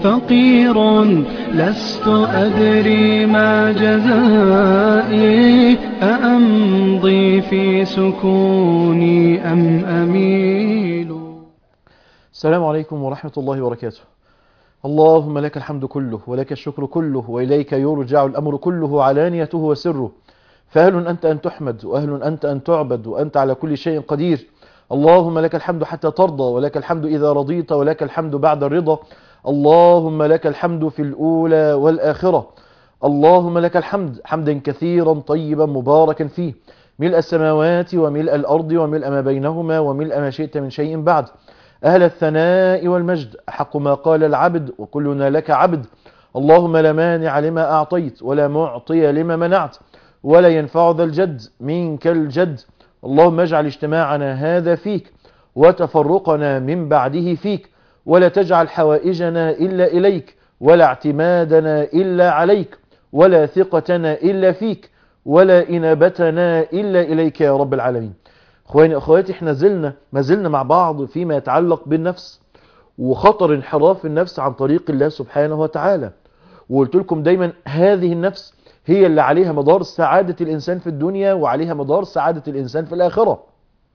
فقير لست أدري ما جزائي أأمضي في سكوني أم أميل السلام عليكم ورحمة الله وبركاته اللهم لك الحمد كله ولك الشكر كله وإليك يرجع الأمر كله علانيته وسره فأهل أنت أن تحمد وأهل أنت أن تعبد وأنت على كل شيء قدير اللهم لك الحمد حتى ترضى ولك الحمد إذا رضيت ولك الحمد بعد الرضا اللهم لك الحمد في الأولى والآخرة اللهم لك الحمد حمدا كثيرا طيبا مباركا فيه ملء السماوات وملء الأرض وملء ما بينهما وملء ما شئت من شيء بعد أهل الثناء والمجد حق ما قال العبد وكلنا لك عبد اللهم لا مانع لما أعطيت ولا معطي لما منعت ولا ينفع ذا الجد منك الجد اللهم اجعل اجتماعنا هذا فيك وتفرقنا من بعده فيك ولا تجعل حوائجنا إلا إليك ولا اعتمادنا إلا عليك ولا ثقتنا إلا فيك ولا إنابتنا إلا إليك يا رب العالمين اخواني اخواتي احنا زلنا ما زلنا مع بعض فيما يتعلق بالنفس وخطر انحراف النفس عن طريق الله سبحانه وتعالى وقلت لكم دايما هذه النفس هي اللي عليها مدار سعادة الإنسان في الدنيا وعليها مدار سعادة الإنسان في الآخرة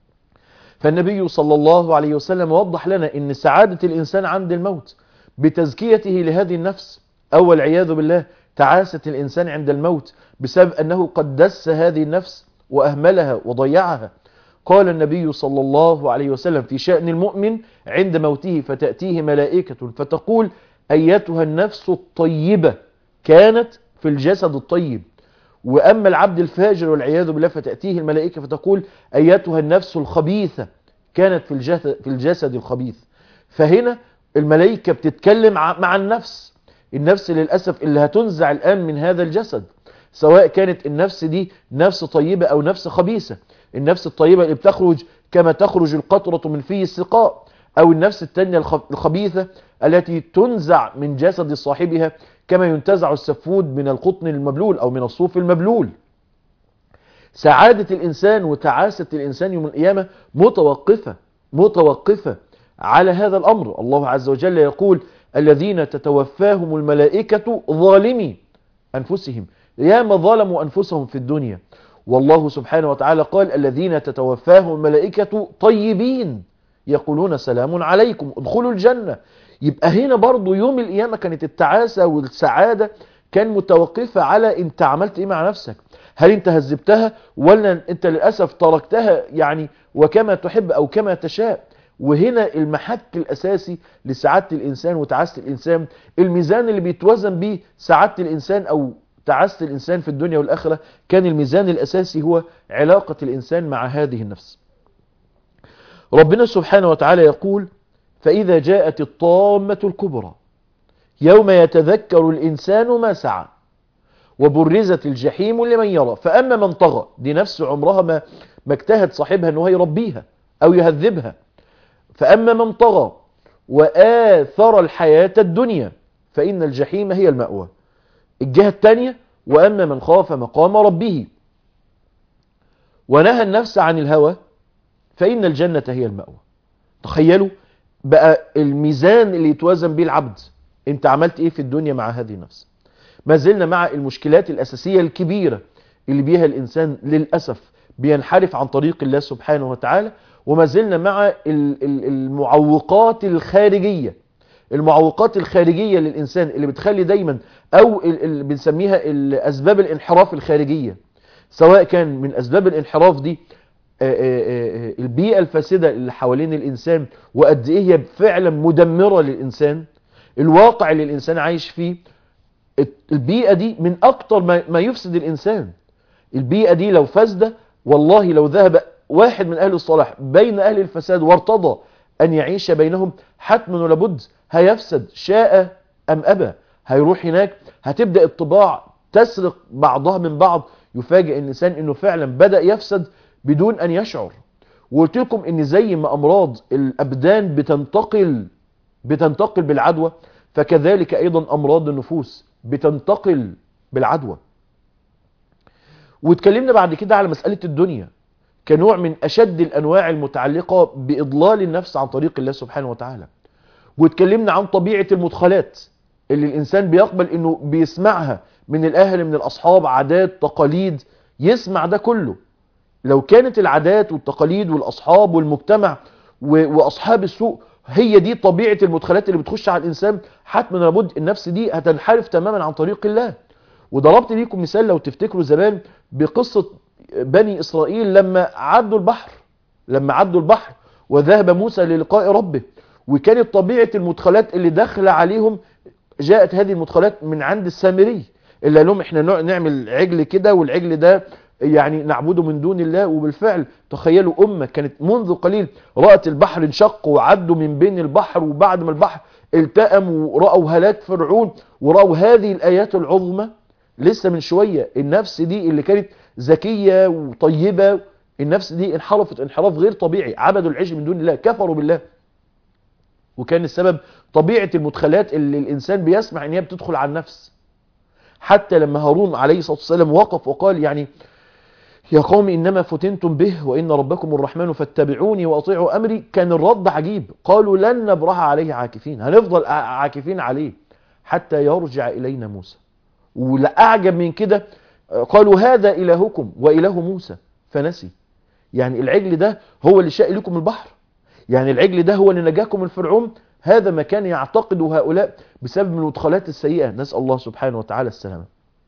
فالنبي صلى الله عليه وسلم وضح لنا ان سعادة الإنسان عند الموت بتزكيته لهذه النفس أو والعياذ بالله تعاسة الإنسان عند الموت بسبب أنه قد دس هذه النفس وأهملها وضيعها قال النبي صلى الله عليه وسلم في شأن المؤمن عند موته فتأتيه ملائكة فتقول أيتها النفس الطيبة كانت في الجسد الطيب وأما العبد الفاجر والعياذ بالله فتأتيه الملائكة فتقول أيتها النفس الخبيثة كانت في الجسد, في الجسد الخبيث فهنا الملائكة بتتكلم مع النفس النفس للأسف اللي هتنزع الآن من هذا الجسد سواء كانت النفس دي نفس طيبة أو نفس خبيثة النفس الطيبة اللي بتخرج كما تخرج القطرة من فيه السقاء أو النفس التانية الخبيثة التي تنزع من جسد صاحبها كما ينتزع السفود من القطن المبلول أو من الصوف المبلول سعادة الإنسان وتعاسة الإنسان يوم القيامة متوقفة متوقفة على هذا الأمر الله عز وجل يقول الذين تتوفاهم الملائكة ظالمي أنفسهم ياما ظلموا أنفسهم في الدنيا والله سبحانه وتعالى قال الذين تتوفاهم الملائكة طيبين يقولون سلام عليكم ادخلوا الجنة يبقى هنا برضو يوم القيامة كانت التعاسة والسعادة كان متوقفة على انت عملت ايه مع نفسك هل انت هذبتها ولا انت للأسف تركتها يعني وكما تحب او كما تشاء وهنا المحك الأساسي لسعادة الإنسان وتعاسة الإنسان الميزان اللي بيتوزن به سعادة الإنسان أو تعاسة الإنسان في الدنيا والآخرة كان الميزان الأساسي هو علاقة الإنسان مع هذه النفس ربنا سبحانه وتعالى يقول فإذا جاءت الطامة الكبرى يوم يتذكر الإنسان ما سعى وبرزت الجحيم لمن يرى فأما من طغى دي نفس عمرها ما, ما اجتهد صاحبها أنه يربيها أو يهذبها فأما من طغى وآثر الحياة الدنيا فإن الجحيم هي المأوى الجهة الثانية وأما من خاف مقام ربه ونهى النفس عن الهوى فإن الجنة هي المأوى تخيلوا بقى الميزان اللي يتوازن به العبد انت عملت ايه في الدنيا مع هذه النفس ما زلنا مع المشكلات الأساسية الكبيرة اللي بيها الإنسان للأسف بينحرف عن طريق الله سبحانه وتعالى وما زلنا مع المعوقات الخارجية المعوقات الخارجية للإنسان اللي بتخلي دايما أو اللي بنسميها أسباب الانحراف الخارجية سواء كان من أسباب الانحراف دي البيئة الفاسدة اللي حوالين الإنسان وقد إيه هي فعلا مدمرة للإنسان الواقع اللي الإنسان عايش فيه البيئة دي من أكتر ما يفسد الإنسان البيئة دي لو فاسدة والله لو ذهب واحد من أهل الصلاح بين أهل الفساد وارتضى أن يعيش بينهم حتما ولابد هيفسد شاء أم أبى هيروح هناك هتبدأ الطباع تسرق بعضها من بعض يفاجئ الإنسان أنه فعلا بدأ يفسد بدون أن يشعر وقلت لكم أن زي ما أمراض الأبدان بتنتقل بتنتقل بالعدوى فكذلك أيضا أمراض النفوس بتنتقل بالعدوى واتكلمنا بعد كده على مسألة الدنيا كنوع من أشد الأنواع المتعلقة بإضلال النفس عن طريق الله سبحانه وتعالى واتكلمنا عن طبيعة المدخلات اللي الانسان بيقبل انه بيسمعها من الاهل من الاصحاب عادات تقاليد يسمع ده كله لو كانت العادات والتقاليد والاصحاب والمجتمع و- واصحاب السوء هي دي طبيعة المدخلات اللي بتخش على الانسان حتما لابد النفس دي هتنحرف تماما عن طريق الله وضربت ليكم مثال لو تفتكروا زمان بقصة بني اسرائيل لما عدوا البحر لما عدوا البحر وذهب موسى للقاء ربه وكانت طبيعة المدخلات اللي داخله عليهم جاءت هذه المدخلات من عند السامري اللي قال لهم احنا نوع- نعمل عجل كده والعجل ده يعني نعبده من دون الله وبالفعل تخيلوا أمة كانت منذ قليل رأت البحر انشق وعدوا من بين البحر وبعد ما البحر التأم ورأوا هلاك فرعون ورأوا هذه الآيات العظمى لسه من شوية النفس دي اللي كانت ذكية وطيبة النفس دي انحرفت انحراف غير طبيعي عبدوا العجل من دون الله كفروا بالله وكان السبب طبيعة المدخلات اللي الإنسان بيسمع إن هي بتدخل على النفس حتى لما هارون عليه الصلاة والسلام وقف وقال يعني يا قوم إنما فتنتم به وإن ربكم الرحمن فاتبعوني وأطيعوا أمري كان الرد عجيب قالوا لن نبرح عليه عاكفين هنفضل ع- عاكفين عليه حتى يرجع إلينا موسى والأعجب من كده آه، قالوا هذا إلهكم وإله موسى فنسي يعني العجل ده هو اللي شاء لكم البحر يعني العجل ده هو اللي نجاكم من فرعون هذا ما كان يعتقد هؤلاء بسبب من المدخلات السيئة نسأل الله سبحانه وتعالى السلامة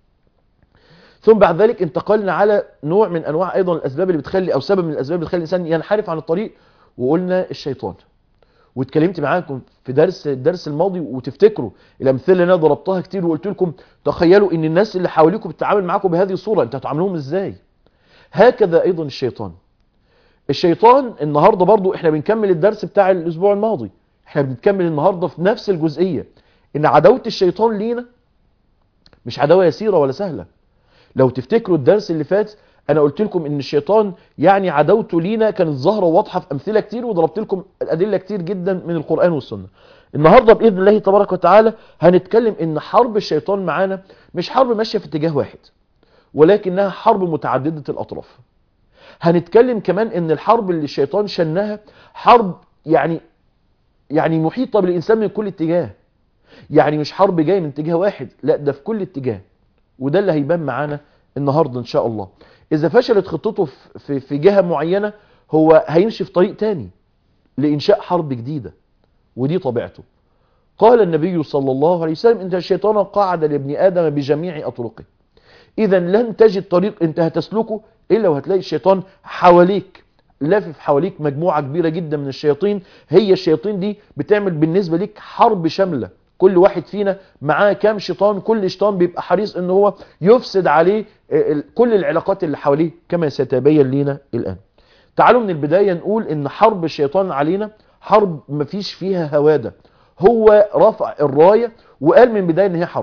ثم بعد ذلك انتقلنا على نوع من انواع ايضا الاسباب اللي بتخلي او سبب من الاسباب اللي بتخلي الانسان ينحرف عن الطريق وقلنا الشيطان واتكلمت معاكم في درس الدرس الماضي وتفتكروا الامثله اللي انا ضربتها كتير وقلت لكم تخيلوا ان الناس اللي حواليكم بتتعامل معاكم بهذه الصوره انت هتعاملوهم ازاي هكذا ايضا الشيطان الشيطان النهارده برضو احنا بنكمل الدرس بتاع الاسبوع الماضي احنا بنكمل النهارده في نفس الجزئيه ان عداوه الشيطان لينا مش عداوه يسيره ولا سهله لو تفتكروا الدرس اللي فات انا قلت لكم ان الشيطان يعني عداوته لينا كانت ظاهره وواضحه في امثله كتير وضربت لكم الادله كتير جدا من القران والسنه النهارده باذن الله تبارك وتعالى هنتكلم ان حرب الشيطان معانا مش حرب ماشيه في اتجاه واحد ولكنها حرب متعدده الاطراف هنتكلم كمان ان الحرب اللي الشيطان شنها حرب يعني يعني محيطه بالانسان من كل اتجاه يعني مش حرب جايه من اتجاه واحد لا ده في كل اتجاه وده اللي هيبان معانا النهارده ان شاء الله اذا فشلت خطته في- في في جهه معينه هو هيمشي في طريق تاني لانشاء حرب جديده ودي طبيعته قال النبي صلى الله عليه وسلم ان الشيطان قعد لابن ادم بجميع اطرقه اذا لن تجد طريق انت هتسلكه الا وهتلاقي الشيطان حواليك لافف حواليك مجموعه كبيره جدا من الشياطين هي الشياطين دي بتعمل بالنسبه ليك حرب شامله كل واحد فينا معاه كام شيطان كل شيطان بيبقى حريص ان هو يفسد عليه آه، ال- كل العلاقات اللي حواليه كما سيتبين لينا الان تعالوا من البدايه نقول ان حرب الشيطان علينا حرب مفيش فيها هواده هو رفع الرايه وقال من البدايه ان هي حرب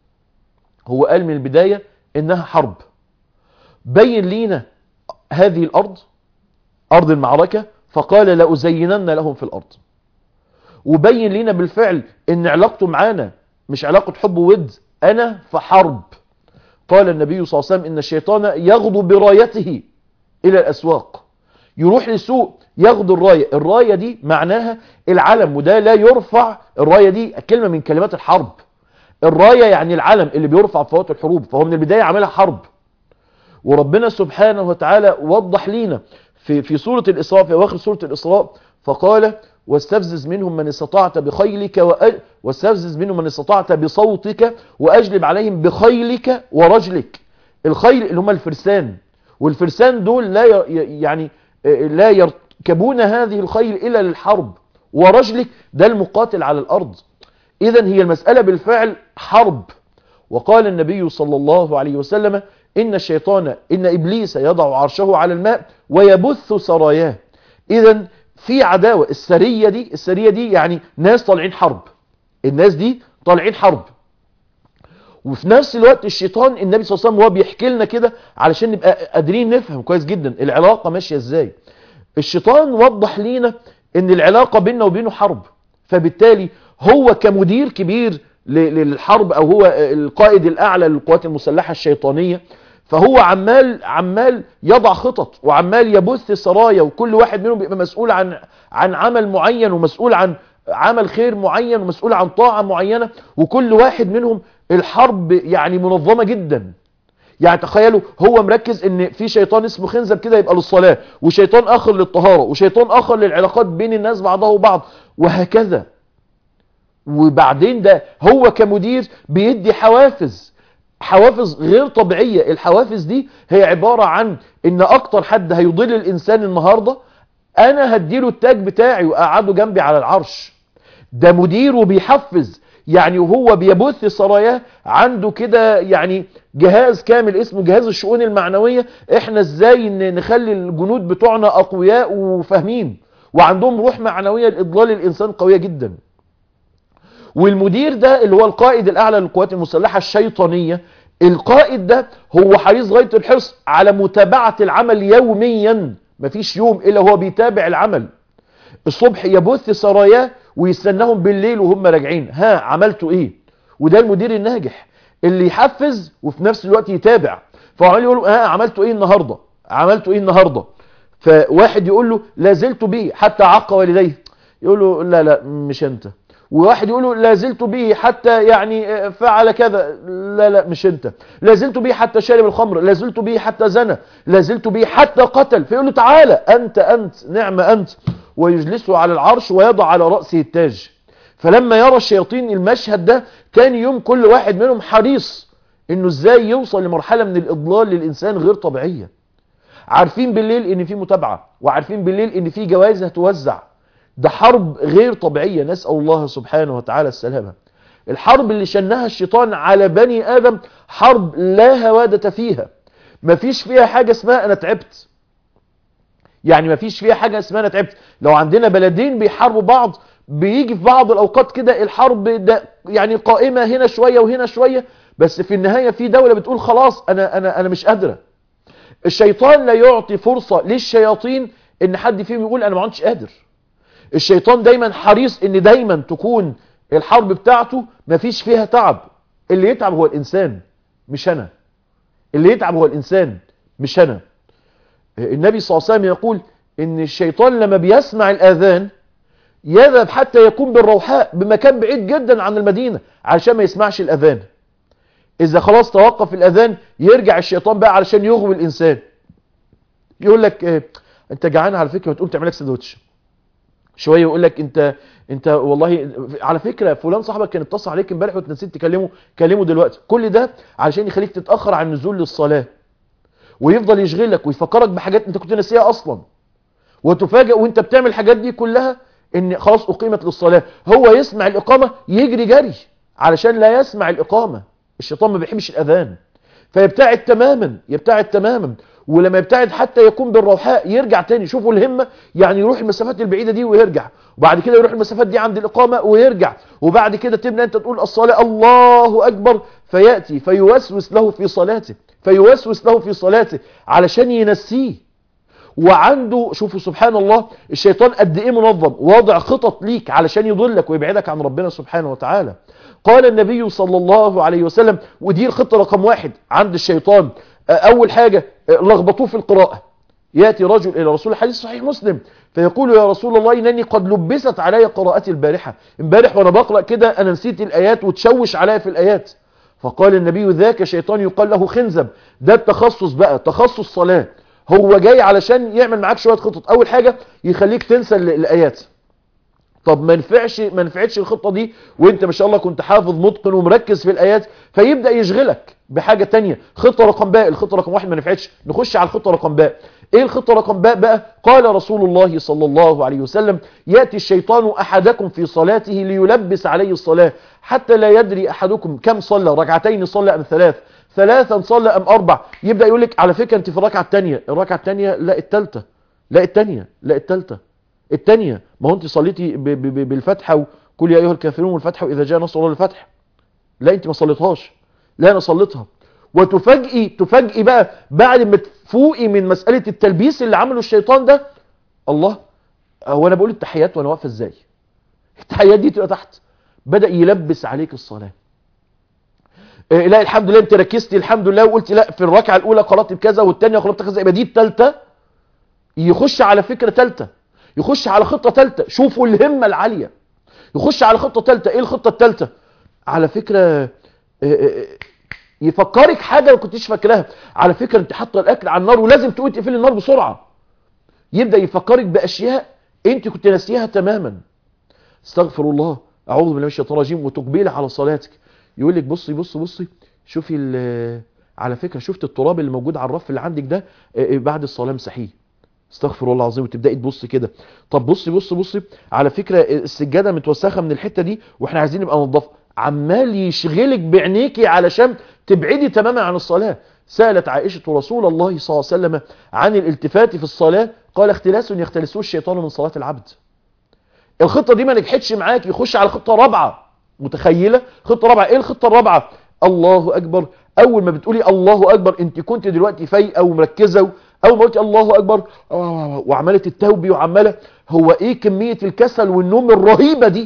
هو قال من البدايه انها حرب بين لينا هذه الارض ارض المعركه فقال لازينن لهم في الارض وبين لنا بالفعل ان علاقته معانا مش علاقة حب وود انا في حرب قال النبي صلى الله عليه وسلم ان الشيطان يغدو برايته الى الاسواق يروح للسوق ياخد الراية الراية دي معناها العلم وده لا يرفع الراية دي كلمة من كلمات الحرب الراية يعني العلم اللي بيرفع في وقت الحروب فهو من البداية عملها حرب وربنا سبحانه وتعالى وضح لينا في في سورة الإسراء في أواخر سورة الإسراء فقال واستفزز منهم من استطعت بخيلك وأ... واستفزز منهم من استطعت بصوتك وأجلب عليهم بخيلك ورجلك الخيل اللي هم الفرسان والفرسان دول لا ي... يعني لا يركبون هذه الخيل إلا للحرب ورجلك ده المقاتل على الأرض إذا هي المسألة بالفعل حرب وقال النبي صلى الله عليه وسلم إن الشيطان إن إبليس يضع عرشه على الماء ويبث سراياه إذا في عداوة السرية دي السرية دي يعني ناس طالعين حرب الناس دي طالعين حرب وفي نفس الوقت الشيطان النبي صلى الله عليه وسلم هو بيحكي لنا كده علشان نبقى قادرين نفهم كويس جدا العلاقة ماشية ازاي الشيطان وضح لينا ان العلاقة بيننا وبينه حرب فبالتالي هو كمدير كبير للحرب او هو القائد الاعلى للقوات المسلحة الشيطانية فهو عمال عمال يضع خطط وعمال يبث سرايا وكل واحد منهم بيبقى مسؤول عن عن عمل معين ومسؤول عن عمل خير معين ومسؤول عن طاعة معينة وكل واحد منهم الحرب يعني منظمة جدا يعني تخيلوا هو مركز ان في شيطان اسمه خنزب كده يبقى للصلاة وشيطان اخر للطهارة وشيطان اخر للعلاقات بين الناس بعضها وبعض وهكذا وبعدين ده هو كمدير بيدي حوافز حوافز غير طبيعية الحوافز دي هي عبارة عن ان اكتر حد هيضل الانسان النهاردة انا هديله التاج بتاعي واقعده جنبي على العرش ده مدير وبيحفز يعني وهو بيبث سراياه عنده كده يعني جهاز كامل اسمه جهاز الشؤون المعنوية احنا ازاي نخلي الجنود بتوعنا اقوياء وفاهمين وعندهم روح معنوية لإضلال الإنسان قوية جدا والمدير ده اللي هو القائد الأعلى للقوات المسلحة الشيطانية القائد ده هو حريص غاية الحرص على متابعة العمل يوميا مفيش يوم إلا هو بيتابع العمل الصبح يبث سراياه ويستناهم بالليل وهم راجعين ها عملتوا ايه وده المدير الناجح اللي يحفز وفي نفس الوقت يتابع فعمال يقول ها عملتوا ايه النهارده عملتوا ايه النهارده فواحد يقول له لا زلت به حتى عق والديه يقول له لا لا مش انت وواحد يقول له لا زلت به حتى يعني فعل كذا لا لا مش انت لا زلت به حتى شرب الخمر لا زلت به حتى زنى لا زلت به حتى قتل فيقول له تعالى انت انت نعم انت ويجلسه على العرش ويضع على رأسه التاج فلما يرى الشياطين المشهد ده تاني يوم كل واحد منهم حريص انه ازاي يوصل لمرحلة من الاضلال للانسان غير طبيعية عارفين بالليل ان في متابعة وعارفين بالليل ان في جوائز هتوزع ده حرب غير طبيعية نسأل الله سبحانه وتعالى السلامة الحرب اللي شنها الشيطان على بني آدم حرب لا هوادة فيها مفيش فيها حاجة اسمها أنا تعبت يعني مفيش فيها حاجة اسمها أنا تعبت لو عندنا بلدين بيحاربوا بعض بيجي في بعض الأوقات كده الحرب ده يعني قائمة هنا شوية وهنا شوية بس في النهاية في دولة بتقول خلاص أنا, أنا, أنا مش قادرة الشيطان لا يعطي فرصة للشياطين ان حد فيهم يقول انا ما عدتش قادر الشيطان دايما حريص ان دايما تكون الحرب بتاعته ما فيش فيها تعب اللي يتعب هو الانسان مش انا اللي يتعب هو الانسان مش انا النبي صلى الله عليه وسلم يقول ان الشيطان لما بيسمع الاذان يذهب حتى يكون بالروحاء بمكان بعيد جدا عن المدينة علشان ما يسمعش الاذان اذا خلاص توقف الاذان يرجع الشيطان بقى علشان يغوي الانسان يقول لك اه انت جعان على فكره وتقوم تعمل لك سندوتش شويه يقول لك انت انت والله على فكره فلان صاحبك كان اتصل عليك امبارح وانت نسيت تكلمه كلمه دلوقتي كل ده علشان يخليك تتاخر عن النزول للصلاه ويفضل يشغلك ويفكرك بحاجات انت كنت ناسيها اصلا وتفاجئ وانت بتعمل الحاجات دي كلها ان خلاص اقيمت للصلاه هو يسمع الاقامه يجري جري علشان لا يسمع الاقامه الشيطان ما بيحبش الاذان فيبتعد تماما يبتعد تماما ولما يبتعد حتى يكون بالروحاء يرجع تاني شوفوا الهمة يعني يروح المسافات البعيدة دي ويرجع وبعد كده يروح المسافات دي عند الإقامة ويرجع وبعد كده تبنى أنت تقول الصلاة الله أكبر فيأتي فيوسوس له في صلاته فيوسوس له في صلاته علشان ينسيه وعنده شوفوا سبحان الله الشيطان قد ايه منظم واضع خطط ليك علشان يضلك ويبعدك عن ربنا سبحانه وتعالى قال النبي صلى الله عليه وسلم ودي الخطة رقم واحد عند الشيطان اول حاجة لخبطوه في القراءة يأتي رجل الى رسول الحديث صحيح مسلم فيقول يا رسول الله انني قد لبست علي قراءتي البارحة امبارح وانا بقرأ كده انا نسيت الايات وتشوش عليا في الايات فقال النبي ذاك شيطان يقال له خنزب ده التخصص بقى تخصص صلاة هو جاي علشان يعمل معاك شوية خطط اول حاجة يخليك تنسى الايات طب ما نفعش ما نفعتش الخطة دي وانت ما شاء الله كنت حافظ متقن ومركز في الايات فيبدأ يشغلك بحاجة تانية خطة رقم باء الخطة رقم واحد ما نفعتش نخش على الخطة رقم باء ايه الخطة رقم باء بقى قال رسول الله صلى الله عليه وسلم يأتي الشيطان احدكم في صلاته ليلبس عليه الصلاة حتى لا يدري احدكم كم صلى ركعتين صلى ام ثلاث ثلاثا صلى ام اربع يبدأ يقول لك على فكرة انت في الركعة التانية الركعة التانية لا التالتة لا التانية لا التالتة التانية ما هو انت صليتي ب ب ب بالفتحة وكل يا ايها الكافرون والفتحة واذا جاء نصر الله الفتح لا انت ما صليتهاش لا انا صليتها وتفاجئي تفاجئي بقى بعد ما تفوقي من مسألة التلبيس اللي عمله الشيطان ده الله هو انا بقول التحيات وانا واقفه ازاي التحيات دي تبقى تحت بدأ يلبس عليك الصلاة إيه لا الحمد لله انت ركزتي الحمد لله وقلت لا في الركعة الاولى قرأت بكذا والثانيه قرأت كذا يبقى دي الثالثه يخش على فكرة ثالثه يخش على خطة ثالثه شوفوا الهمة العالية يخش على خطة تالتة ايه الخطة التالتة على فكرة آه، آه، يفكرك حاجة ما كنتش فاكراها على فكرة انت حاطه الاكل على النار ولازم تقوم تقفل النار بسرعة يبدأ يفكرك باشياء انت كنت ناسيها تماما استغفر الله اعوذ بالله من الشيطان الرجيم وتقبلي على صلاتك يقول لك بصي بصي بصي شوفي ال- على فكرة شفت التراب اللي موجود على الرف اللي عندك ده آه، آه، بعد الصلاة مسحيه استغفر الله العظيم وتبداي تبصي كده طب بصي بصي بصي على فكره السجاده متوسخه من الحته دي واحنا عايزين نبقى ننضفها عمال يشغلك بعينيكي علشان تبعدي تماما عن الصلاه سالت عائشه رسول الله صلى الله عليه وسلم عن الالتفات في الصلاه قال اختلاس يختلسه الشيطان من صلاه العبد الخطه دي ما نجحتش معاك يخش على خطه رابعه متخيله خطه رابعه ايه الخطه الرابعه الله اكبر اول ما بتقولي الله اكبر انت كنت دلوقتي فايقه ومركزه اول ما قلت الله اكبر آه، وعماله التوبي وعماله هو ايه كميه الكسل والنوم الرهيبه دي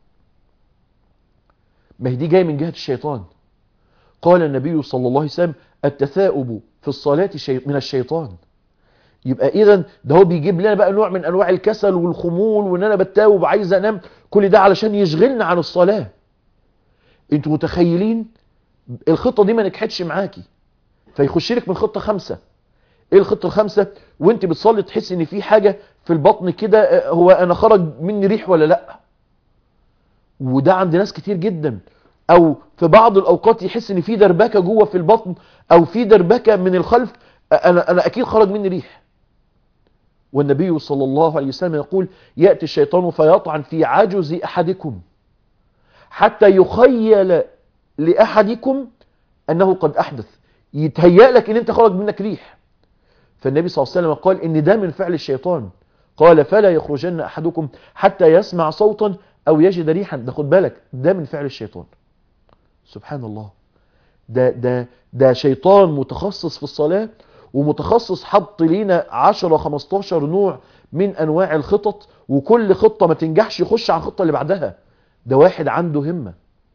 ما هي دي جايه من جهه الشيطان قال النبي صلى الله عليه وسلم التثاؤب في الصلاه شيء من الشيطان يبقى اذا ده هو بيجيب لنا بقى نوع من انواع الكسل والخمول وان انا بتاوب وعايز انام كل ده علشان يشغلنا عن الصلاه انتوا متخيلين الخطه دي ما نجحتش معاكي فيخش لك من خطه خمسه ايه الخطه الخامسه وانت بتصلي تحس ان في حاجه في البطن كده آه، هو انا خرج مني ريح ولا لا وده عند ناس كتير جدا او في بعض الاوقات يحس ان في دربكه جوه في البطن او في دربكه من الخلف آه، انا انا اكيد خرج مني ريح والنبي صلى الله عليه وسلم يقول ياتي الشيطان فيطعن في عجز احدكم حتى يخيل لاحدكم انه قد احدث يتهيأ لك ان انت خرج منك ريح فالنبي صلى الله عليه وسلم قال ان ده من فعل الشيطان قال فلا يخرجن احدكم حتى يسمع صوتا او يجد ريحا ده خد بالك ده من فعل الشيطان سبحان الله ده ده ده شيطان متخصص في الصلاة ومتخصص حط لينا 10 15 نوع من انواع الخطط وكل خطة ما تنجحش يخش على الخطة اللي بعدها ده واحد عنده همة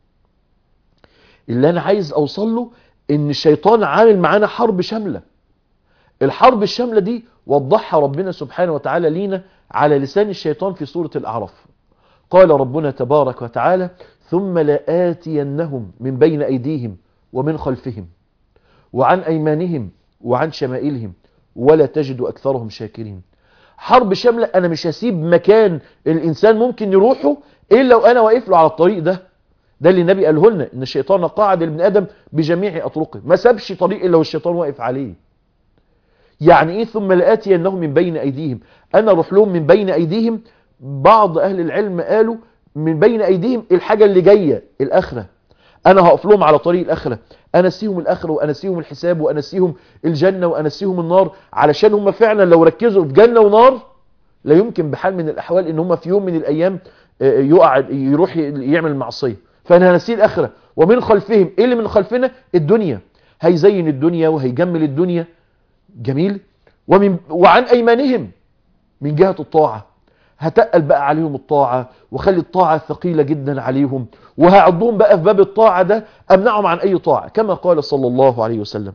اللي انا عايز اوصل له ان الشيطان عامل معانا حرب شاملة الحرب الشاملة دي وضحها ربنا سبحانه وتعالى لينا على لسان الشيطان في سورة الأعراف قال ربنا تبارك وتعالى ثم لآتينهم من بين أيديهم ومن خلفهم وعن أيمانهم وعن شمائلهم ولا تجد أكثرهم شاكرين حرب شاملة أنا مش هسيب مكان الإنسان ممكن يروحه إلا وأنا واقف له على الطريق ده ده اللي النبي قاله لنا إن الشيطان قاعد لابن آدم بجميع أطرقه ما سابش طريق إلا والشيطان واقف عليه يعني ايه ثم لآتينهم من بين ايديهم انا اروح لهم من بين ايديهم بعض اهل العلم قالوا من بين ايديهم الحاجة اللي جاية الاخرة انا هقف لهم على طريق الاخرة انسيهم الاخرة وانسيهم الحساب وانسيهم الجنة وانسيهم النار علشان هم فعلا لو ركزوا في جنة ونار لا يمكن بحال من الاحوال ان هم في يوم من الايام آه، يقع يروح يعمل معصية فانا هنسيه الاخرة ومن خلفهم ايه اللي من خلفنا الدنيا هيزين الدنيا وهيجمل الدنيا جميل ومن وعن ايمانهم من جهة الطاعة هتقل بقى عليهم الطاعة وخلي الطاعة ثقيلة جدا عليهم وهعضهم بقى في باب الطاعة ده امنعهم عن اي طاعة كما قال صلى الله عليه وسلم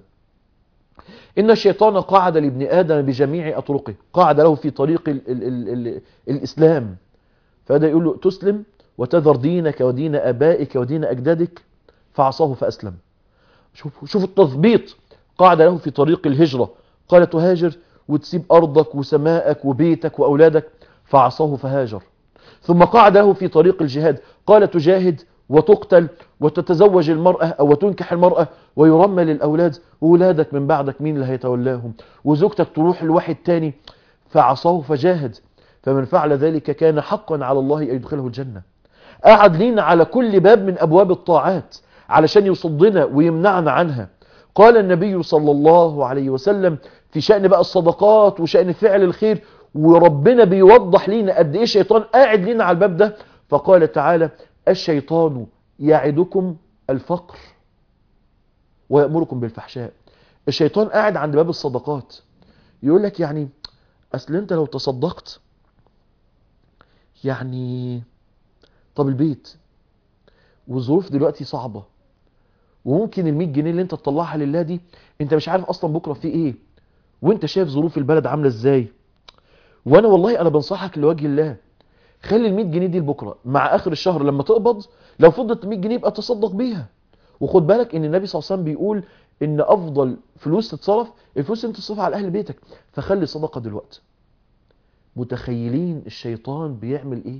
ان الشيطان قاعد لابن ادم بجميع اطرقه قاعد له في طريق ال ال ال ال الاسلام فهذا يقول له تسلم وتذر دينك ودين ابائك ودين اجدادك فعصاه فاسلم شوف شوف التثبيط قاعد له في طريق الهجرة قال تهاجر وتسيب أرضك وسماءك وبيتك وأولادك فعصاه فهاجر ثم قاعد له في طريق الجهاد قال تجاهد وتقتل وتتزوج المرأة أو وتنكح المرأة ويرمل الأولاد وولادك من بعدك مين اللي هيتولاهم وزوجتك تروح لواحد تاني فعصاه فجاهد فمن فعل ذلك كان حقا على الله أن يدخله الجنة قعد لينا على كل باب من أبواب الطاعات علشان يصدنا ويمنعنا عنها قال النبي صلى الله عليه وسلم في شأن بقى الصدقات وشأن فعل الخير وربنا بيوضح لينا قد ايه الشيطان قاعد لينا على الباب ده فقال تعالى الشيطان يعدكم الفقر ويأمركم بالفحشاء الشيطان قاعد عند باب الصدقات يقول لك يعني اصل انت لو تصدقت يعني طب البيت والظروف دلوقتي صعبة وممكن ال 100 جنيه اللي انت تطلعها لله دي انت مش عارف اصلا بكره في ايه وانت شايف ظروف البلد عامله ازاي وانا والله انا بنصحك لوجه الله خلي ال 100 جنيه دي لبكره مع اخر الشهر لما تقبض لو فضلت 100 جنيه يبقى تصدق بيها وخد بالك ان النبي صلى الله عليه وسلم بيقول ان افضل فلوس تتصرف الفلوس اللي انت تصرفها على اهل بيتك فخلي صدقه دلوقتي متخيلين الشيطان بيعمل ايه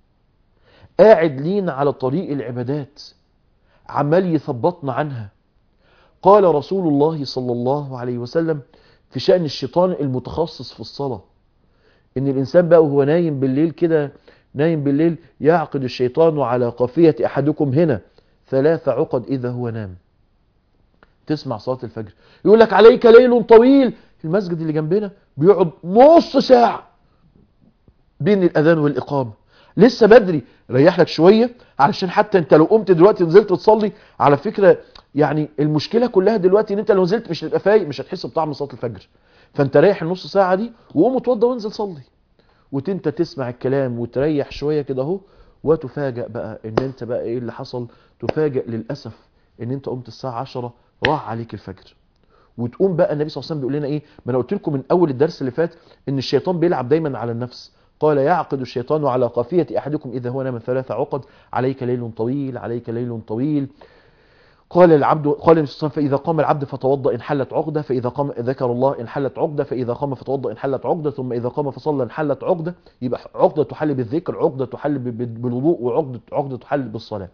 قاعد لينا على طريق العبادات عمال يثبطنا عنها قال رسول الله صلى الله عليه وسلم في شأن الشيطان المتخصص في الصلاة ان الانسان بقى وهو نايم بالليل كده نايم بالليل يعقد الشيطان على قافية احدكم هنا ثلاث عقد اذا هو نام تسمع صلاة الفجر يقول لك عليك ليل طويل المسجد اللي جنبنا بيقعد نص ساعة بين الاذان والاقامة لسه بدري ريح لك شوية علشان حتى انت لو قمت دلوقتي نزلت تصلي على فكرة يعني المشكلة كلها دلوقتي ان انت لو نزلت مش هتبقى فايق مش هتحس بطعم صلاة الفجر فانت ريح النص ساعة دي وقوم اتوضى وانزل صلي وتنت تسمع الكلام وتريح شوية كده اهو وتفاجأ بقى ان انت بقى ايه اللي حصل تفاجأ للأسف ان انت قمت الساعة 10 راح عليك الفجر وتقوم بقى النبي صلى الله عليه وسلم بيقول لنا ايه ما انا قلت لكم من اول الدرس اللي فات ان الشيطان بيلعب دايما على النفس قال يعقد الشيطان على قافية احدكم اذا هو نام ثلاث عقد عليك ليل طويل عليك ليل طويل قال العبد قال النبي صلى الله عليه وسلم فاذا قام العبد فتوضا ان حلت عقده فاذا قام ذكر الله ان حلت عقده فاذا قام فتوضا ان حلت عقده ثم اذا قام فصلى ان حلت عقده يبقى عقده تحل بالذكر عقده تحل بالوضوء وعقده عقده تحل بالصلاه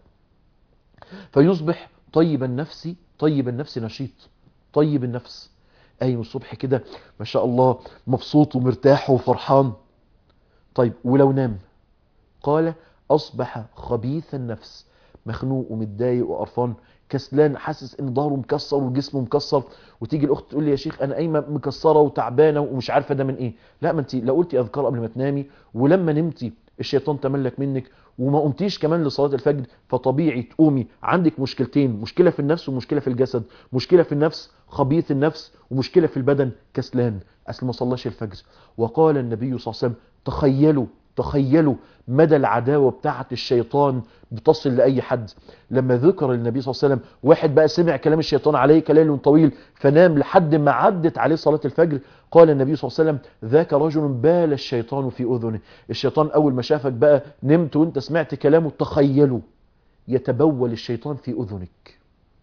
فيصبح طيب النفس طيب النفس نشيط طيب النفس قايم الصبح كده ما شاء الله مبسوط ومرتاح وفرحان طيب ولو نام قال اصبح خبيث النفس مخنوق ومتضايق وقرفان كسلان حاسس ان ظهره مكسر وجسمه مكسر وتيجي الاخت تقول لي يا شيخ انا قايمه مكسره وتعبانه ومش عارفه ده من ايه لا ما انت لو قلتي اذكار قبل ما تنامي ولما نمتي الشيطان تملك منك وما قمتيش كمان لصلاه الفجر فطبيعي تقومي عندك مشكلتين مشكله في النفس ومشكله في الجسد مشكله في النفس خبيث النفس ومشكله في البدن كسلان اصل ما صلاش الفجر وقال النبي صلى الله عليه وسلم تخيلوا تخيلوا مدى العداوة بتاعة الشيطان بتصل لأي حد لما ذكر النبي صلى الله عليه وسلم واحد بقى سمع كلام الشيطان عليه ليل طويل فنام لحد ما عدت عليه صلاة الفجر قال النبي صلى الله عليه وسلم ذاك رجل بال الشيطان في أذنه الشيطان أول ما شافك بقى نمت وانت سمعت كلامه تخيلوا يتبول الشيطان في أذنك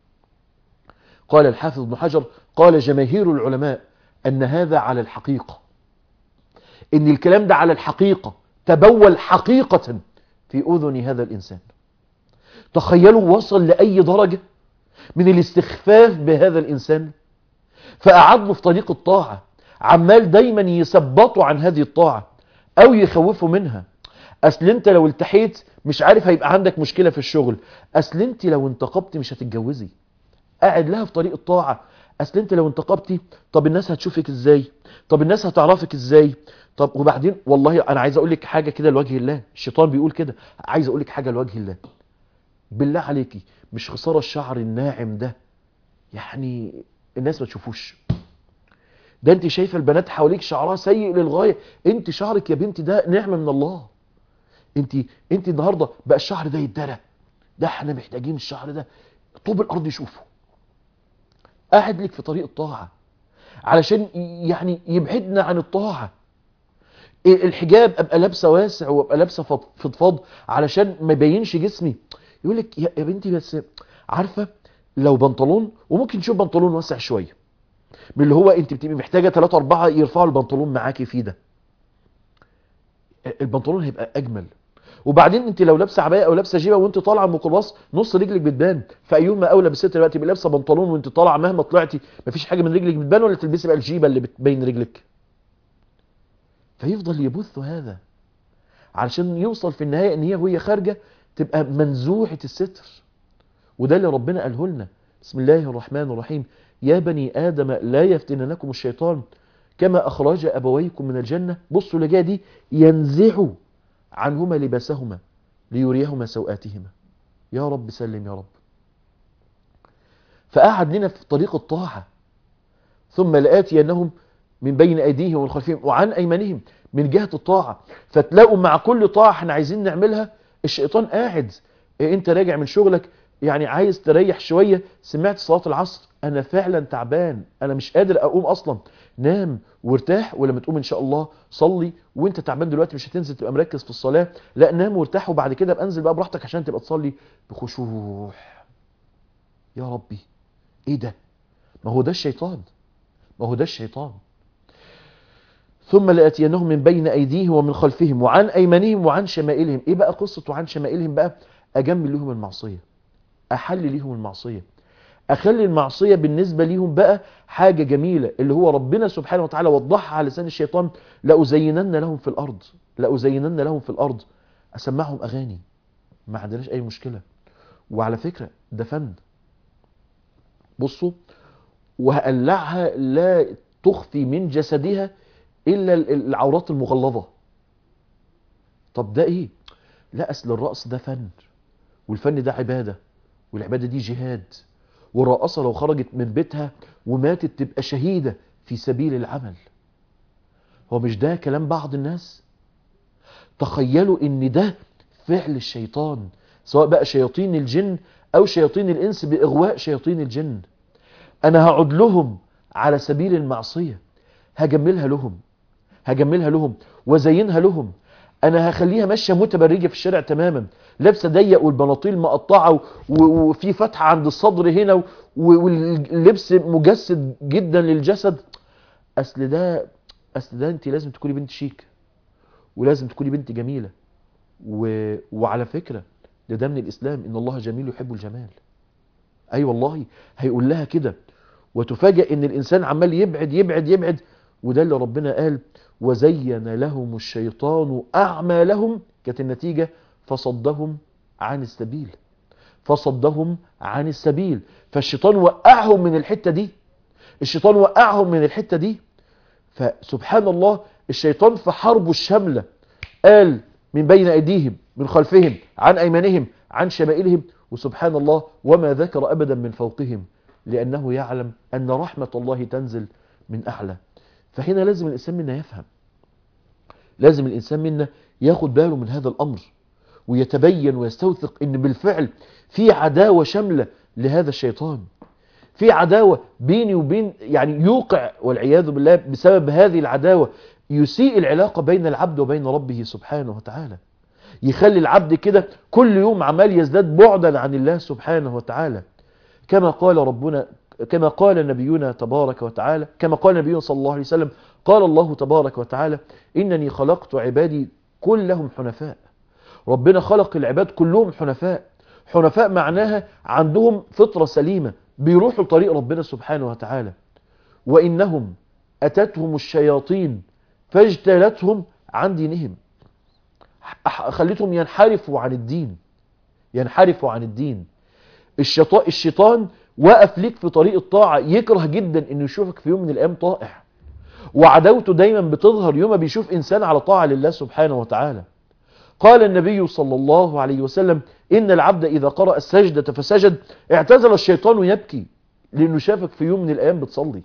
قال الحافظ ابن حجر قال جماهير العلماء أن هذا على الحقيقة ان الكلام ده على الحقيقة تبول حقيقة في أذن هذا الإنسان تخيلوا وصل لأي درجة من الاستخفاف بهذا الإنسان فأعدوا في طريق الطاعة عمال دايما يثبطوا عن هذه الطاعة أو يخوفوا منها أصل أنت لو التحيت مش عارف هيبقى عندك مشكلة في الشغل أصل أنت لو انتقبت مش هتتجوزي قاعد لها في طريق الطاعة أصل أنت لو انتقبتي طب الناس هتشوفك إزاي طب الناس هتعرفك إزاي طب وبعدين والله انا عايز اقول لك حاجه كده لوجه الله الشيطان بيقول كده عايز اقول لك حاجه لوجه الله بالله عليكي مش خساره الشعر الناعم ده يعني الناس ما تشوفوش ده انت شايفه البنات حواليك شعرها سيء للغايه انت شعرك يا بنتي ده نعمه من الله انت انت النهارده بقى الشعر ده يتدرى ده احنا محتاجين الشعر ده طوب الارض يشوفه قاعد لك في طريق الطاعه علشان يعني يبعدنا عن الطاعه الحجاب ابقى لابسه واسع وابقى لابسه فضفاض علشان ما يبينش جسمي يقول لك يا بنتي بس عارفه لو بنطلون وممكن تشوف بنطلون واسع شويه من اللي هو انت بتبقي محتاجه 3 4 يرفعوا البنطلون معاكي فيه ده البنطلون هيبقى اجمل وبعدين انت لو لابسه عبايه او لابسه جيبه وانت طالعه الميكروباص نص رجلك بتبان فايوم ما اولى بالست دلوقتي تبقى لابسه بنطلون وانت طالعه مهما طلعتي مفيش حاجه من رجلك بتبان ولا تلبسي بقى الجيبه اللي بتبين رجلك فيفضل يبث هذا علشان يوصل في النهاية ان هي وهي خارجة تبقى منزوعة الستر وده اللي ربنا قاله لنا بسم الله الرحمن الرحيم يا بني آدم لا يفتننكم الشيطان كما أخرج أبويكم من الجنة بصوا اللي دي ينزع عنهما لباسهما ليريهما سوآتهما يا رب سلم يا رب فقعد لنا في طريق الطاعة ثم لآتينهم من بين أيديهم ومن خلفهم وعن أيمانهم من جهة الطاعة فتلاقوا مع كل طاعة احنا عايزين نعملها الشيطان قاعد إيه انت راجع من شغلك يعني عايز تريح شوية سمعت صلاة العصر انا فعلا تعبان انا مش قادر اقوم اصلا نام وارتاح ولما تقوم ان شاء الله صلي وانت تعبان دلوقتي مش هتنزل تبقى مركز في الصلاة لا نام وارتاح وبعد كده ابقى انزل بقى براحتك عشان تبقى تصلي بخشوع يا ربي ايه ده ما هو ده الشيطان ما هو ده الشيطان ثم لاتينهم من بين ايديهم ومن خلفهم وعن ايمانهم وعن شمائلهم ايه بقى قصه وعن شمائلهم بقى اجمل لهم المعصيه احل لهم المعصيه اخلي المعصيه بالنسبه ليهم بقى حاجه جميله اللي هو ربنا سبحانه وتعالى وضحها على لسان الشيطان لازينن لهم في الارض لازينن لهم في الارض اسمعهم اغاني ما عندناش اي مشكله وعلى فكره ده فن بصوا وهقلعها لا تخفي من جسدها الا العورات المغلظه طب ده ايه لا اصل الرقص ده فن والفن ده عباده والعباده دي جهاد والرقاصه لو خرجت من بيتها وماتت تبقى شهيده في سبيل العمل هو مش ده كلام بعض الناس تخيلوا ان ده فعل الشيطان سواء بقى شياطين الجن او شياطين الانس باغواء شياطين الجن انا هقعد لهم على سبيل المعصيه هجملها لهم هجملها لهم وزينها لهم انا هخليها ماشيه متبرجه في الشارع تماما لابسه ضيق والبناطيل مقطعه وفي فتحه عند الصدر هنا واللبس مجسد جدا للجسد اصل ده اصل ده انت لازم تكوني بنت شيك ولازم تكوني بنت جميله و... وعلى فكره ده ده من الاسلام ان الله جميل يحب الجمال اي أيوة والله هيقول لها كده وتفاجئ ان الانسان عمال يبعد يبعد يبعد وده اللي ربنا قال وزين لهم الشيطان اعمالهم كانت النتيجه فصدهم عن السبيل فصدهم عن السبيل فالشيطان وقعهم من الحته دي الشيطان وقعهم من الحته دي فسبحان الله الشيطان في حربه الشامله قال من بين ايديهم من خلفهم عن ايمانهم عن شمائلهم وسبحان الله وما ذكر ابدا من فوقهم لانه يعلم ان رحمه الله تنزل من اعلى فهنا لازم الانسان منا يفهم لازم الانسان منا ياخد باله من هذا الامر ويتبين ويستوثق ان بالفعل في عداوه شامله لهذا الشيطان في عداوه بيني وبين يعني يوقع والعياذ بالله بسبب هذه العداوه يسيء العلاقه بين العبد وبين ربه سبحانه وتعالى يخلي العبد كده كل يوم عمال يزداد بعدا عن الله سبحانه وتعالى كما قال ربنا كما قال نبينا تبارك وتعالى كما قال نبينا صلى الله عليه وسلم قال الله تبارك وتعالى إنني خلقت عبادي كلهم حنفاء ربنا خلق العباد كلهم حنفاء حنفاء معناها عندهم فطرة سليمة بيروحوا طريق ربنا سبحانه وتعالى وإنهم أتتهم الشياطين فاجتالتهم عن دينهم خلتهم ينحرفوا عن الدين ينحرفوا عن الدين الشيطان, الشيطان وقف ليك في طريق الطاعة يكره جدا انه يشوفك في يوم من الايام طائع وعداوته دايما بتظهر يوم ما بيشوف انسان على طاعة لله سبحانه وتعالى قال النبي صلى الله عليه وسلم ان العبد اذا قرأ السجدة فسجد اعتزل الشيطان يبكي لانه شافك في يوم من الايام بتصلي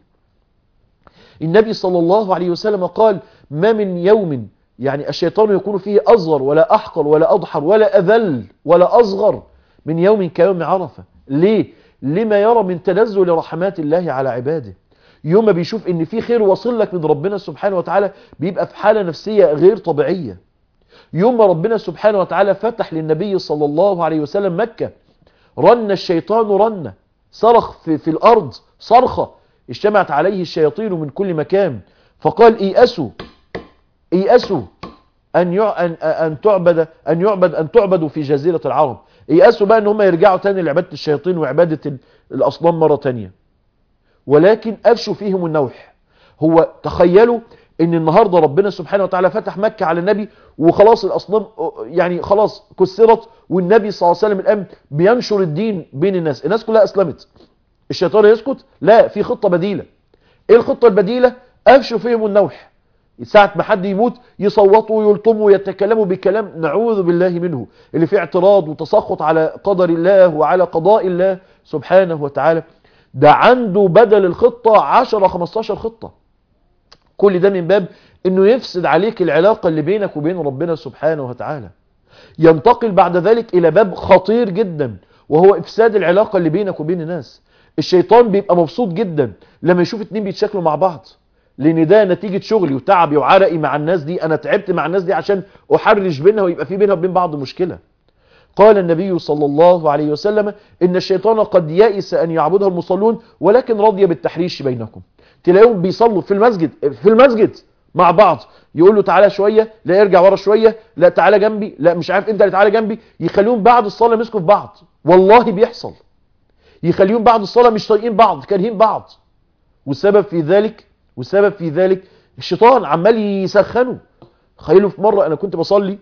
النبي صلى الله عليه وسلم قال ما من يوم يعني الشيطان يكون فيه اصغر ولا احقر ولا اضحر ولا اذل ولا اصغر من يوم كيوم عرفة ليه لما يرى من تنزل رحمات الله على عباده يوم ما بيشوف ان في خير واصل لك من ربنا سبحانه وتعالى بيبقى في حالة نفسية غير طبيعية يوم ما ربنا سبحانه وتعالى فتح للنبي صلى الله عليه وسلم مكة رن الشيطان رنة صرخ في, في الأرض صرخة اجتمعت عليه الشياطين من كل مكان فقال ايأسوا ايأسوا أن أن أن تعبد أن يعبد أن تعبدوا في جزيرة العرب يأسوا بقى ان هم يرجعوا تاني لعبادة الشياطين وعبادة الأصنام مرة تانية ولكن أفشوا فيهم النوح هو تخيلوا ان النهاردة ربنا سبحانه وتعالى فتح مكة على النبي وخلاص الأصنام يعني خلاص كسرت والنبي صلى الله عليه وسلم الآن بينشر الدين بين الناس الناس كلها أسلمت الشيطان يسكت لا في خطة بديلة ايه الخطة البديلة أفشوا فيهم النوح ساعة ما حد يموت يصوتوا ويلطموا ويتكلموا بكلام نعوذ بالله منه اللي فيه اعتراض وتسخط على قدر الله وعلى قضاء الله سبحانه وتعالى ده عنده بدل الخطة 10 15 خطة كل ده من باب انه يفسد عليك العلاقة اللي بينك وبين ربنا سبحانه وتعالى ينتقل بعد ذلك الى باب خطير جدا وهو افساد العلاقة اللي بينك وبين الناس الشيطان بيبقى مبسوط جدا لما يشوف اتنين بيتشكلوا مع بعض لان ده نتيجة شغلي وتعبي وعرقي مع الناس دي انا تعبت مع الناس دي عشان احرج بينها ويبقى في بينها وبين بعض مشكلة قال النبي صلى الله عليه وسلم ان الشيطان قد يئس ان يعبده المصلون ولكن رضي بالتحريش بينكم تلاقيهم بيصلوا في المسجد في المسجد مع بعض يقول له تعالى شوية لا يرجع ورا شوية لا تعالى جنبي لا مش عارف انت اللي تعالى جنبي يخليهم بعد الصلاة مسكوا في بعض والله بيحصل يخليهم بعد الصلاة مش طايقين بعض كارهين بعض والسبب في ذلك والسبب في ذلك الشيطان عمال يسخنه تخيلوا في مرة انا كنت بصلي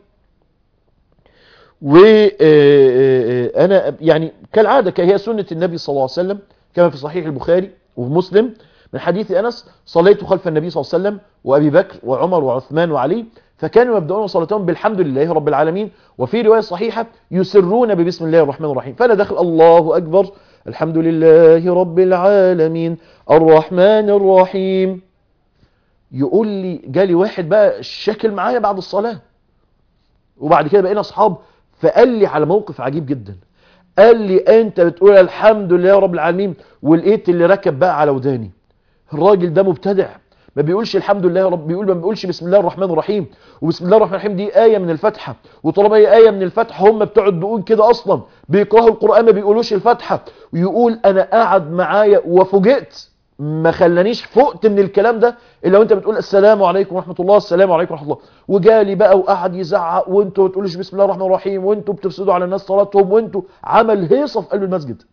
وانا يعني كالعادة هي سنة النبي صلى الله عليه وسلم كما في صحيح البخاري وفي مسلم من حديث أنس صليت خلف النبي صلى الله عليه وسلم وأبي بكر وعمر وعثمان وعلي فكانوا يبدأون صلاتهم بالحمد لله رب العالمين وفي رواية صحيحة يسرون ببسم الله الرحمن الرحيم فأنا داخل الله أكبر الحمد لله رب العالمين الرحمن الرحيم يقول لي جالي واحد بقى شكل معايا بعد الصلاة وبعد كده بقينا أصحاب فقال لي على موقف عجيب جدا قال لي انت بتقول الحمد لله رب العالمين ولقيت اللي ركب بقى على وداني الراجل ده مبتدع ما بيقولش الحمد لله رب بيقول ما بيقولش بسم الله الرحمن الرحيم وبسم الله الرحمن الرحيم دي آية من الفاتحة وطالما هي آية من الفاتحة هم بتوع الدقون كده أصلا بيقرأوا القرآن ما بيقولوش الفاتحة ويقول أنا قاعد معايا وفوجئت ما خلانيش فقت من الكلام ده الا وانت بتقول السلام عليكم ورحمه الله السلام عليكم ورحمه الله وجالي بقى وقعد يزعق وانتوا ما بتقولوش بسم الله الرحمن الرحيم وانتوا بتفسدوا على الناس صلاتهم وانتوا عمل هيصه في قلب المسجد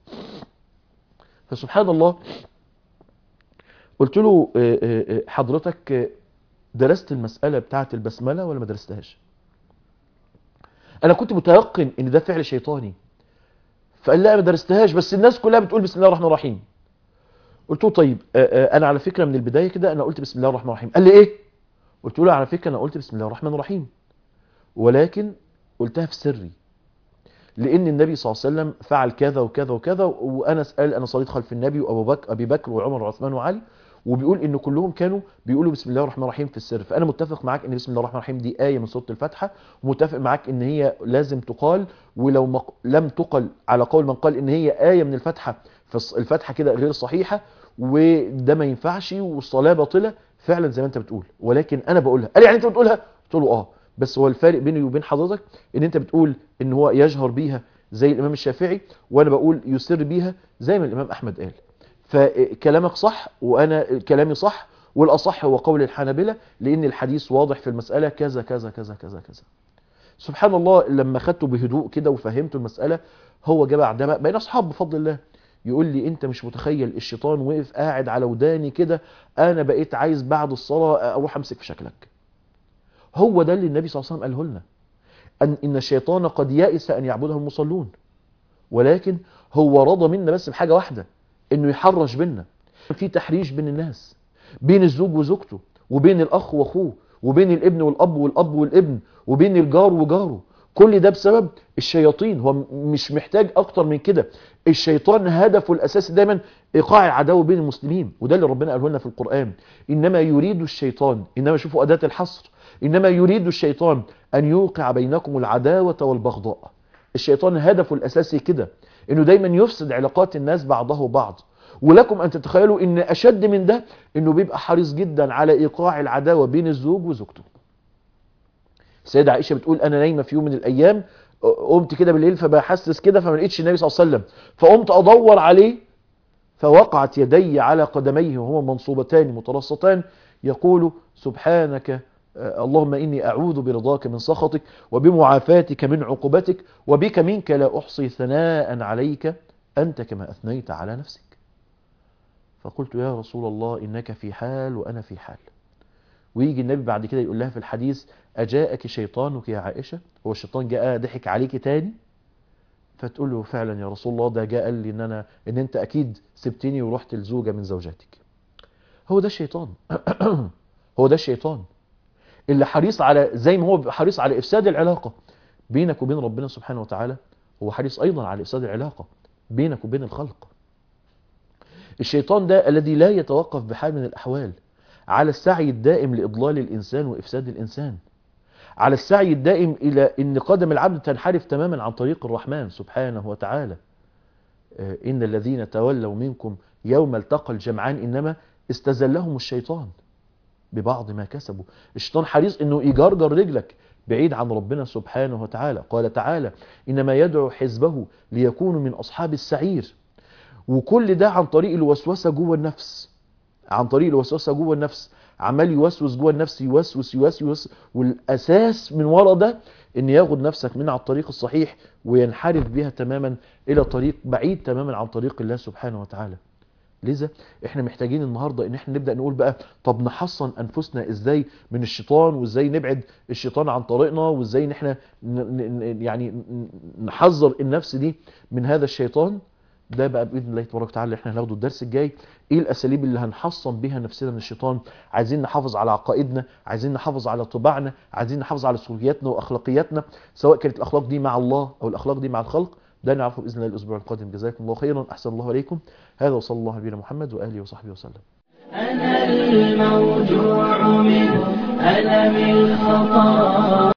فسبحان الله قلت له حضرتك درست المسألة بتاعة البسملة ولا ما درستهاش انا كنت متيقن ان ده فعل شيطاني فقال لا ما درستهاش بس الناس كلها بتقول بسم الله الرحمن الرحيم قلت له طيب انا على فكرة من البداية كده انا قلت بسم الله الرحمن الرحيم قال لي ايه قلت له على فكرة انا قلت بسم الله الرحمن الرحيم ولكن قلتها في سري لان النبي صلى الله عليه وسلم فعل كذا وكذا وكذا وانا اسال انا صليت خلف النبي وابو بكر ابي بكر وعمر وعثمان وعلي وبيقول ان كلهم كانوا بيقولوا بسم الله الرحمن الرحيم في السر فانا متفق معاك ان بسم الله الرحمن الرحيم دي ايه من سوره الفاتحه ومتفق معاك ان هي لازم تقال ولو مق... لم تقل على قول من قال ان هي ايه من الفاتحه فالفاتحه كده غير صحيحه وده ما ينفعش والصلاه باطله فعلا زي ما انت بتقول ولكن انا بقولها قال يعني انت بتقولها قلت له اه بس هو الفارق بيني وبين حضرتك ان انت بتقول ان هو يجهر بيها زي الامام الشافعي وانا بقول يسر بيها زي ما الامام احمد قال فكلامك صح وانا كلامي صح والاصح هو قول الحنابلة لان الحديث واضح في المسألة كذا كذا كذا كذا كذا سبحان الله لما خدته بهدوء كده وفهمته المسألة هو جه بعدها بقينا اصحاب بفضل الله يقول لي انت مش متخيل الشيطان وقف قاعد على وداني كده انا بقيت عايز بعد الصلاة اروح امسك في شكلك هو ده اللي النبي صلى الله عليه وسلم قاله لنا ان ان الشيطان قد يئس ان يعبده المصلون ولكن هو رضى منا بس بحاجة واحدة انه يحرش بينا في تحريش بين الناس بين الزوج وزوجته وبين الاخ واخوه وبين الابن والاب والاب والابن وبين الجار وجاره كل ده بسبب الشياطين هو مش محتاج اكتر من كده الشيطان هدفه الاساسي دايما ايقاع العداوه بين المسلمين وده اللي ربنا قاله لنا في القران انما يريد الشيطان انما شوفوا اداه الحصر انما يريد الشيطان ان يوقع بينكم العداوه والبغضاء الشيطان هدفه الاساسي كده انه دايما يفسد علاقات الناس بعضه بعض ولكم ان تتخيلوا ان اشد من ده انه بيبقى حريص جدا على ايقاع العداوه بين الزوج وزوجته السيدة عائشة بتقول انا نايمة في يوم من الايام قمت كده بالليل فبحسس كده فما لقيتش النبي صلى الله عليه وسلم فقمت ادور عليه فوقعت يدي على قدميه وهما منصوبتان مترصتان يقول سبحانك اللهم إني أعوذ برضاك من سخطك وبمعافاتك من عقوبتك وبك منك لا أحصي ثناء عليك أنت كما أثنيت على نفسك فقلت يا رسول الله إنك في حال وأنا في حال ويجي النبي بعد كده يقول لها في الحديث أجاءك شيطانك يا عائشة هو الشيطان جاء ضحك عليك تاني فتقول له فعلا يا رسول الله ده جاء قال لي إن, أنا إن أنت أكيد سبتني ورحت لزوجة من زوجاتك هو ده الشيطان هو ده الشيطان اللي حريص على زي ما هو حريص على إفساد العلاقة بينك وبين ربنا سبحانه وتعالى هو حريص أيضا على إفساد العلاقة بينك وبين الخلق الشيطان ده الذي لا يتوقف بحال من الأحوال على السعي الدائم لإضلال الإنسان وإفساد الإنسان على السعي الدائم إلى أن قدم العبد تنحرف تماما عن طريق الرحمن سبحانه وتعالى آه، إن الذين تولوا منكم يوم التقى الجمعان إنما استزلهم الشيطان ببعض ما كسبوا الشيطان حريص انه يجرجر رجلك بعيد عن ربنا سبحانه وتعالى قال تعالى انما يدعو حزبه ليكونوا من اصحاب السعير وكل ده عن طريق الوسوسه جوه النفس عن طريق الوسوسه جوه النفس عمال يوسوس جوه النفس يوسوس يوسوس والاساس من ورا ده ان ياخد نفسك من على الطريق الصحيح وينحرف بها تماما الى طريق بعيد تماما عن طريق الله سبحانه وتعالى لذا احنا محتاجين النهارده ان احنا نبدا نقول بقى طب نحصن انفسنا ازاي من الشيطان وازاي نبعد الشيطان عن طريقنا وازاي ان احنا ن- ن- يعني ن- نحذر النفس دي من هذا الشيطان ده بقى باذن الله تبارك وتعالى احنا هناخده الدرس الجاي ايه الاساليب اللي هنحصن بيها نفسنا من الشيطان عايزين نحافظ على عقائدنا عايزين نحافظ على طباعنا عايزين نحافظ على سلوكياتنا واخلاقياتنا سواء كانت الاخلاق دي مع الله او الاخلاق دي مع الخلق ده نعرفه باذن الله الاسبوع القادم جزاكم الله خيرا احسن الله عليكم هذا وصلى الله على نبينا محمد واله وصحبه وسلم أنا الموجوع من ألم الخطا